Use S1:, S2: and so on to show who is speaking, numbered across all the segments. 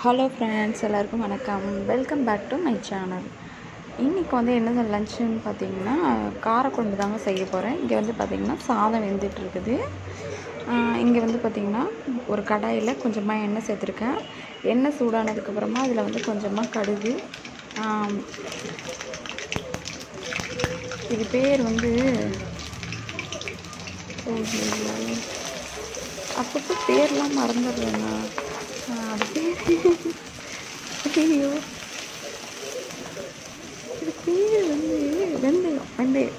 S1: Hello friends எல்லாருக்கும் வணக்கம் welcome back to my channel இன்றைக்கி வந்து என்ன லஞ்சுன்னு பார்த்தீங்கன்னா காரக்குழம்பு தாங்க செய்ய போகிறேன் இங்கே வந்து பார்த்திங்கன்னா சாதம் வெந்துட்டு இருக்குது இங்கே வந்து பார்த்திங்கன்னா ஒரு கடாயில் கொஞ்சமாக எண்ணெய் சேர்த்துருக்கேன் எண்ணெய் சூடானதுக்கப்புறமா அதில் வந்து கொஞ்சமாக கடுகு ஆம், இது பேர் வந்து ஐயோ. அப்பப்போ பேர்லாம் மறந்துடுறேண்ணா அது பேர் ஐயோ இது பேர் வந்து வெந்தயம் வெந்தயம்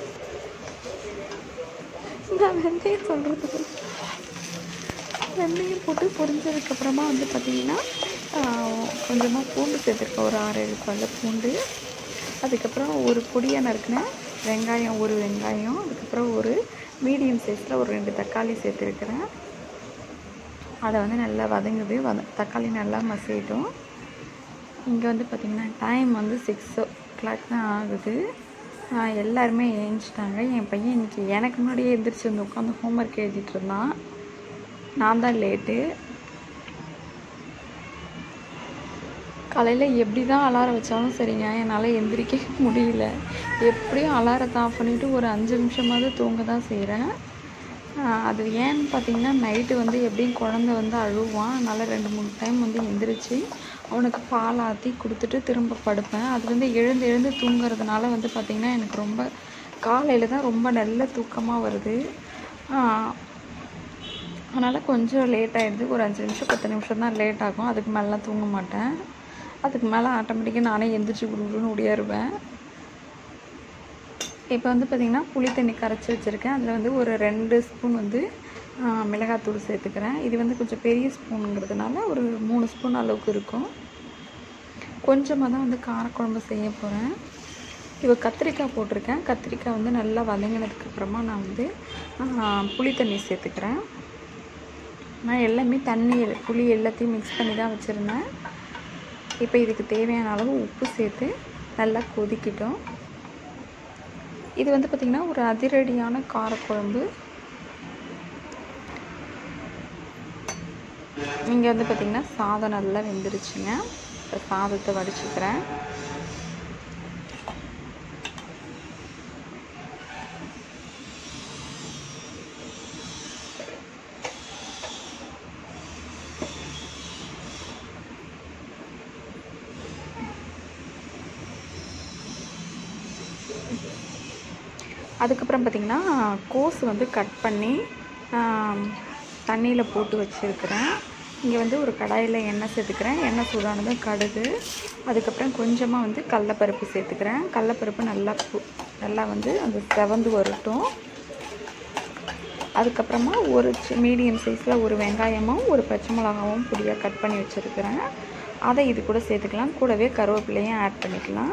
S1: நான் வெந்தயம் சொல்கிறது வெந்தயம் போட்டு பொரிஞ்சதுக்கப்புறமா வந்து பார்த்தீங்கன்னா கொஞ்சமாக பூண்டு சேர்த்துருக்கேன் ஒரு ஆறு ஏழு பல்ல பூண்டு அதுக்கப்புறம் ஒரு பொடியாக நறுக்கின வெங்காயம் ஒரு வெங்காயம் அதுக்கப்புறம் ஒரு மீடியம் சைஸில் ஒரு ரெண்டு தக்காளி சேர்த்துருக்கிறேன் அதை வந்து நல்லா வதங்குது வத தக்காளி நல்லா மசியட்டும் இங்கே வந்து பார்த்திங்கன்னா டைம் வந்து சிக்ஸ் ஓ கிளாக் தான் ஆகுது ஆஹ் எல்லாருமே ஏஞ்சிட்டாங்க என் பையன் இன்னைக்கு எனக்கு முன்னாடியே எந்திரிச்சு வந்து உட்காந்து ஹோம்ஒர்க் எழுதிட்டு இருந்தான் நான் தான் லேட்டு காலையில் எப்படி தான் அலாரம் வச்சாலும் சரிங்க என்னால் எந்திரிக்க முடியல எப்படியும் அலாரத்தை ஆஃப் பண்ணிவிட்டு ஒரு அஞ்சு நிமிஷமாவது தூங்க தான் செய்கிறேன் அது ஏன்னு பார்த்தீங்கன்னா நைட்டு வந்து எப்படியும் குழந்த வந்து அழுவான் அதனால் ரெண்டு மூணு டைம் வந்து எந்திரிச்சு அவனுக்கு பால் ஆற்றி கொடுத்துட்டு திரும்ப படுப்பேன் அது வந்து எழுந்து எழுந்து தூங்குறதுனால வந்து பார்த்திங்கன்னா எனக்கு ரொம்ப காலையில் தான் ரொம்ப நல்ல தூக்கமாக வருது அதனால் கொஞ்சம் லேட் ஆகிடுது ஒரு அஞ்சு நிமிஷம் பத்து நிமிஷம் தான் லேட் ஆகும் அதுக்கு மேலாம் தூங்க மாட்டேன் அதுக்கு மேலே ஆட்டோமேட்டிக்காக நானே எந்திரிச்சு குடுன்னு ஓடியாருவேன் இப்போ வந்து பார்த்திங்கன்னா புளி தண்ணி கரைச்சி வச்சுருக்கேன் அதில் வந்து ஒரு ரெண்டு ஸ்பூன் வந்து ஆ, மிளகாத்தூள் சேர்த்துக்கிறேன் இது வந்து கொஞ்சம் பெரிய ஸ்பூனுங்கிறதுனால ஒரு மூணு ஸ்பூன் அளவுக்கு இருக்கும் கொஞ்சமாக தான் வந்து காரக்குழம்பு செய்ய போகிறேன் இப்போ கத்திரிக்காய் போட்டிருக்கேன் கத்திரிக்காய் வந்து நல்லா வதங்கினதுக்கப்புறமா நான் வந்து ஆ, புளி தண்ணி சேர்த்துக்கிறேன் நான் எல்லாமே தண்ணி புளி எல்லாத்தையும் மிக்ஸ் பண்ணி தான் வச்சுருந்தேன் இப்போ இதுக்கு தேவையான அளவு உப்பு சேர்த்து நல்லா கொதிக்கிட்டோம் இது வந்து பார்த்திங்கன்னா ஒரு அதிரடியான காரக்குழம்பு இங்கே வந்து பார்த்திங்கன்னா சாதம் நல்லா வெந்துருச்சுங்க இப்போ சாதத்தை வடிச்சுக்கிறேன் அதுக்கப்புறம் பார்த்திங்கன்னா கோஸ் வந்து கட் பண்ணி தண்ணியில் போட்டு வச்சுருக்கிறேன் இங்கே வந்து ஒரு கடாயில் எண்ணெய் சேர்த்துக்கிறேன் எண்ணெய் சூடானதும் கடுகு அதுக்கப்புறம் கொஞ்சமாக வந்து கடலப்பருப்பு சேர்த்துக்கிறேன் கடலப்பருப்பு நல்லா பு- நல்லா வந்து அந்த செவந்து வரட்டும் அதுக்கப்புறமா ஒரு மீடியம் சைஸில் ஒரு வெங்காயமும் ஒரு பச்சை மிளகாவும் பொடியாக கட் பண்ணி வச்சுருக்கிறேன் அதை இது கூட சேர்த்துக்கலாம் கூடவே கருவேப்பிலையும் ஆட் பண்ணிக்கலாம்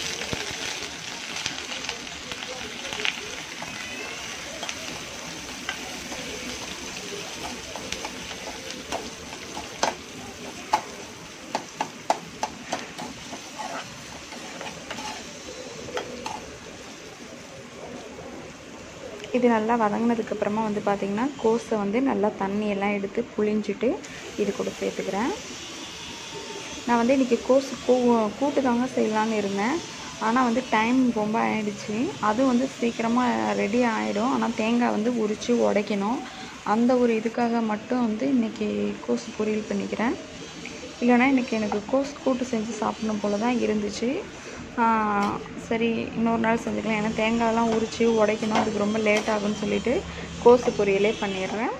S1: இது நல்லா வதங்கினதுக்கப்புறமா வந்து பார்த்திங்கன்னா கோஸை வந்து நல்லா தண்ணியெல்லாம் எடுத்து புழிஞ்சிட்டு இது கூட சேர்த்துக்கிறேன் நான் வந்து இன்றைக்கி கோஸ் கூ கூட்டு தாங்க செய்யலான்னு இருந்தேன் ஆனால் வந்து டைம் ரொம்ப ஆயிடுச்சு அதுவும் வந்து சீக்கிரமாக ரெடி ஆகிடும் ஆனால் தேங்காய் வந்து உரித்து உடைக்கணும் அந்த ஒரு இதுக்காக மட்டும் வந்து இன்றைக்கி கோஸ் பொரியல் பண்ணிக்கிறேன் இல்லைன்னா இன்றைக்கி எனக்கு கோஸ் கூட்டு செஞ்சு சாப்பிடணும் போல தான் இருந்துச்சு ஆஹ் சரி இன்னொரு நாள் செஞ்சுக்கலாம் ஏன்னா தேங்காயெல்லாம் உரித்து உடைக்கணும் அதுக்கு ரொம்ப லேட் ஆகும்னு சொல்லிட்டு கோஸு பொரியலே பண்ணிடுறேன்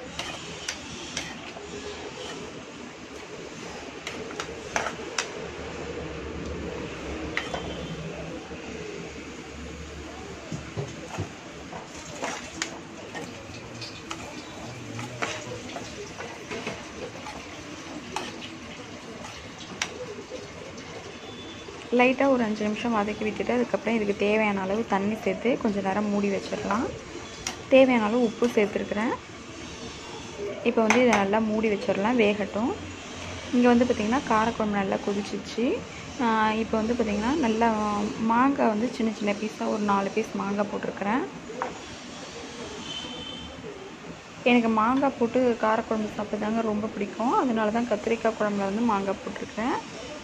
S1: லைட்டாக ஒரு அஞ்சு நிமிஷம் வதக்கி விட்டுட்டு அதுக்கப்புறம் இதுக்கு தேவையான அளவு தண்ணி சேர்த்து கொஞ்சம் நேரம் மூடி வச்சிடலாம் தேவையான அளவு உப்பு சேர்த்துருக்குறேன் இப்போ வந்து இதை நல்லா மூடி வச்சிடலாம் வேகட்டும் இங்கே வந்து பார்த்திங்கன்னா காரக்குழம்பு நல்லா கொதிச்சிச்சு ஆஹ் இப்போ வந்து பார்த்திங்கன்னா நல்லா மாங்காய் வந்து சின்ன சின்ன பீஸாக ஒரு நாலு பீஸ் மாங்காய் போட்டிருக்கிறேன் எனக்கு மாங்காய் போட்டு காரக்குழம்பு சாப்பிட்றதாங்க ரொம்ப பிடிக்கும் அதனால தான் கத்திரிக்காய் குழம்புல வந்து மாங்காய் போட்டிருக்கேன்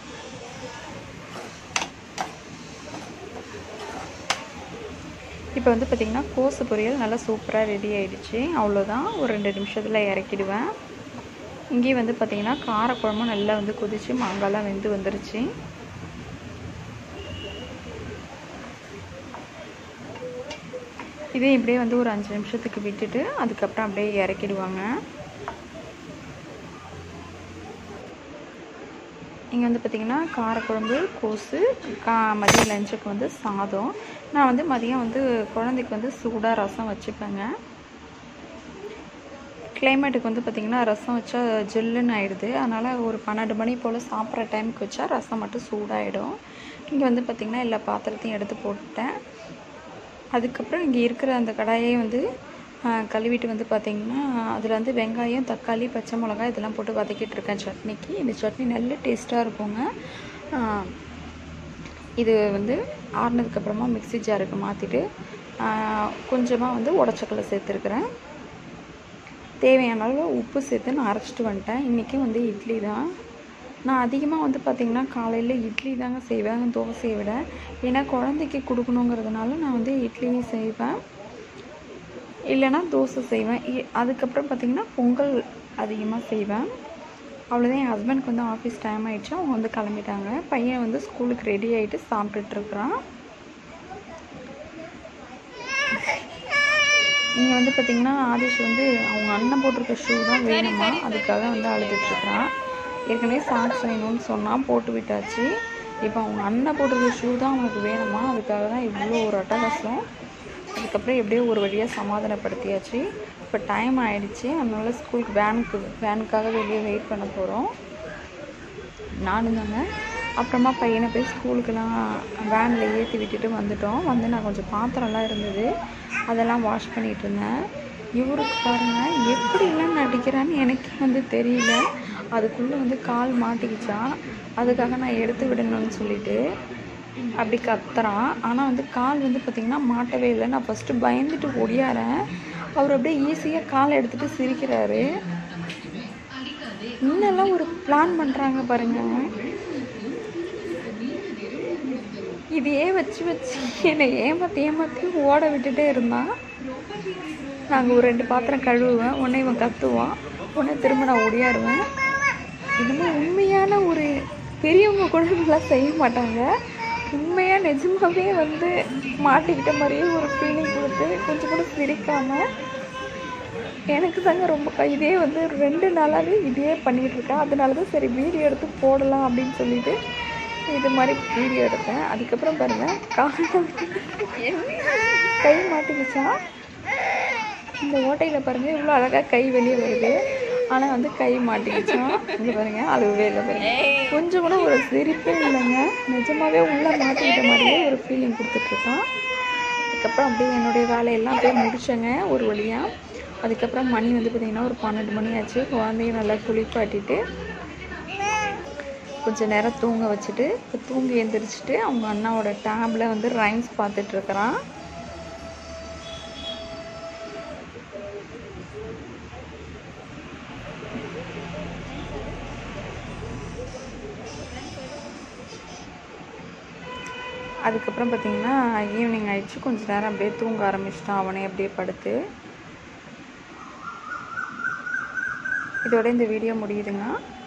S1: இப்போ வந்து பார்த்திங்கன்னா கோசு பொரியல் நல்லா சூப்பராக ரெடி ஆயிடுச்சு அவ்வளோதான் ஒரு ரெண்டு நிமிஷத்தில் இறக்கிடுவேன் இங்கேயும் வந்து பார்த்திங்கன்னா காரக்குழம்பும் நல்லா வந்து கொதிச்சு மாங்காய்லாம் வெந்து வந்துருச்சு இதே இப்படியே வந்து ஒரு அஞ்சு நிமிஷத்துக்கு விட்டுட்டு அதுக்கப்புறம் அப்படியே இறக்கிடுவாங்க இங்கே வந்து பார்த்திங்கன்னா காரக்குழம்பு கோஸு கா மதியம் லஞ்சுக்கு வந்து சாதம் நான் வந்து மதியம் வந்து குழந்தைக்கு வந்து சூடாக ரசம் வச்சுப்பேங்க கிளைமேட்டுக்கு வந்து பார்த்திங்கன்னா ரசம் வச்சா ஜில்லுன்னு ஆயிடுது அதனால் ஒரு பன்னெண்டு மணி போல் சாப்பிட்ற டைமுக்கு வச்சா ரசம் மட்டும் சூடாகிடும் இங்கே வந்து பார்த்திங்கன்னா எல்லா பாத்திரத்தையும் எடுத்து போட்டுட்டேன் அதுக்கப்புறம் இங்கே இருக்கிற அந்த கடாயை வந்து கழுவிட்டு வந்து பார்த்திங்கன்னா அதில் வந்து வெங்காயம் தக்காளி பச்சை மிளகாய் இதெல்லாம் போட்டு வதக்கிட்டு இருக்கேன் சட்னிக்கு இந்த சட்னி நல்ல டேஸ்ட்டாக இருக்குங்க இது வந்து ஆறுனதுக்கப்புறமா மிக்ஸி ஜாருக்கு மாற்றிட்டு கொஞ்சமாக வந்து உடச்சக்கல்ல சேர்த்துருக்குறேன் தேவையான அளவு உப்பு சேர்த்து நான் அரைச்சிட்டு வந்துட்டேன் இன்றைக்கி வந்து இட்லி தான் நான் அதிகமாக வந்து பார்த்திங்கன்னா காலையில் இட்லி தாங்க செய்வேன் தோசையை விட ஏன்னா குழந்தைக்கு கொடுக்கணுங்கிறதுனால நான் வந்து இட்லியும் செய்வேன் இல்லைன்னா தோசை செய்வேன் அதுக்கப்புறம் பார்த்திங்கன்னா பொங்கல் அதிகமாக செய்வேன் அவ்வளோதான் என் ஹஸ்பண்ட்க்கு வந்து ஆஃபீஸ் டைம் ஆகிடுச்சு அவங்க வந்து கிளம்பிட்டாங்க பையன் வந்து ஸ்கூலுக்கு ரெடி ஆகிட்டு சாப்பிட்டுட்ருக்குறான் இங்கே வந்து பார்த்திங்கன்னா ஆதிஷ் வந்து அவங்க அண்ணன் போட்டிருக்க ஷூ தான் வேணுமா அதுக்காக வந்து அழுதுட்ருக்குறான் ஏற்கனவே சாக்ஸ் வேணும்னு சொன்னால் போட்டு விட்டாச்சு இப்போ அவங்க அண்ணன் போட்டிருக்க ஷூ தான் அவனுக்கு வேணுமா அதுக்காக தான் இவ்வளோ ஒரு அட்டகாசம் அதுக்கப்புறம் எப்படியோ ஒரு வழியாக சமாதானப்படுத்தியாச்சு இப்போ டைம் ஆகிடுச்சு அதனால ஸ்கூலுக்கு வேனுக்கு வேனுக்காக வெளியே வெயிட் பண்ண போகிறோம் நானும் தாங்க அப்புறமா பையனை போய் ஸ்கூலுக்கெல்லாம் வேனில் ஏற்றி விட்டுட்டு வந்துட்டோம் வந்து நான் கொஞ்சம் பாத்திரம்லாம் இருந்தது அதெல்லாம் வாஷ் பண்ணிகிட்டு இருந்தேன் இவருக்கு பாருங்கள் எப்படிலாம் நடிக்கிறான்னு எனக்கு வந்து தெரியல அதுக்குள்ளே வந்து கால் மாட்டிக்கிச்சான் அதுக்காக நான் எடுத்து விடணும்னு சொல்லிட்டு அப்படி கத்துறான் ஆனால் வந்து கால் வந்து பார்த்திங்கன்னா மாட்டவே இல்லை நான் ஃபஸ்ட்டு பயந்துட்டு ஒடியாரேன் அவர் அப்படியே ஈஸியாக காலை எடுத்துகிட்டு சிரிக்கிறாரு இன்னெல்லாம் ஒரு பிளான் பண்ணுறாங்க பாருங்க இதையே வச்சு வச்சு என்னை ஏமாற்றி ஏமாற்றி ஓட விட்டுட்டே இருந்தான் நாங்கள் ஒரு ரெண்டு பாத்திரம் கழுவுவேன் உடனே இவன் கத்துவான் உடனே திரும்ப நான் ஒடியாருவேன் இன்னமும் உண்மையான ஒரு பெரியவங்க கூட இதெல்லாம் செய்ய மாட்டாங்க உண்மையாக நிஜமாகவே வந்து மாட்டிக்கிட்ட மாதிரியே ஒரு ஃபீலிங் கொடுத்து கொஞ்சம் கூட சிரிக்காமல் எனக்கு தாங்க ரொம்ப க- இதே வந்து ரெண்டு நாளாகவே இதே பண்ணிகிட்டு இருக்கேன் அதனால தான் சரி வீடியோ எடுத்து போடலாம் அப்படின்னு சொல்லிட்டு இது மாதிரி வீடியோ எடுத்தேன் அதுக்கப்புறம் பாருங்கள் காலம் கை மாட்டிக்கிச்சா இந்த ஓட்டையில் பாருங்கள் இவ்வளோ அழகாக கை வெளியே வருது ஆனால் வந்து கை மாட்டிக்கிச்சோம் இங்கே பாருங்க அழுவே இல்லை பாருங்க கொஞ்சம் கூட ஒரு சிரிப்பே இல்லைங்க நிஜமாவே உள்ளே மாட்டிக்கிட்ட மாதிரியே ஒரு ஃபீலிங் கொடுத்துட்ருக்கான் அதுக்கப்புறம் அப்படியே என்னுடைய வேலையெல்லாம் அப்படியே முடிச்சேங்க ஒரு வழியாக அதுக்கப்புறம் மணி வந்து பார்த்திங்கன்னா ஒரு பன்னெண்டு மணி ஆச்சு குழந்தைய நல்லா குளிப்பாட்டிட்டு கொஞ்ச நேரம் தூங்க வச்சுட்டு இப்போ தூங்கி எழுந்திரிச்சிட்டு அவங்க அண்ணாவோட டேப்பில் வந்து ரைம்ஸ் பார்த்துட்ருக்குறான் அதுக்கப்புறம் பார்த்தீங்கன்னா ஈவினிங் ஆயிடுச்சு கொஞ்ச நேரம் அப்படியே தூங்க ஆரம்பிச்சிட்டான் அவனே அப்படியே படுத்து இதோட இந்த வீடியோ முடியுதுங்க